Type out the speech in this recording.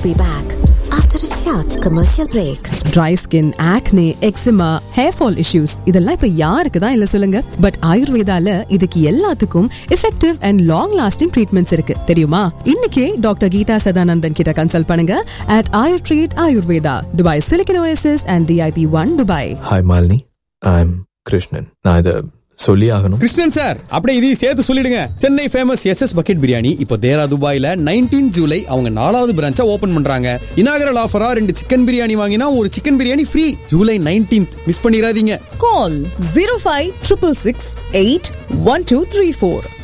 be back after a short commercial break. dry skin, acne, eczema, hair fall issues இதெல்லாம் இப்ப யாருக்கு தான் இல்ல சொல்லுங்க பட் ஆயுர்வேதால இதுக்கு எல்லாத்துக்கும் effective and long lasting treatments இருக்கு தெரியுமா இன்னைக்கே டாக்டர் கீதா சதானந்தன் கிட்ட கன்சல்ட் பண்ணுங்க at Ayur treat Ayurveda Dubai silicon oasis and DIP one Dubai hi Malini I am Krishnan நான் இதை சொல்லி ஆகணும் கிருஷ்ணன் சார் அப்படியே இதையும் சேர்த்து சொல்லிடுங்க Chennai famous S S bucket biryani இப்போ தேரா துபாயில நைன்டீன் ஜூலை அவங்க நாலாவது பிரான்ச்சா ஓபன் பண்றாங்க இனாகரல் ஆஃபரா ரெண்டு சிக்கன் பிரியாணி வாங்கினா ஒரு chicken biryani free July nineteenth miss பண்ணிடாதீங்க Call 05 666 81234.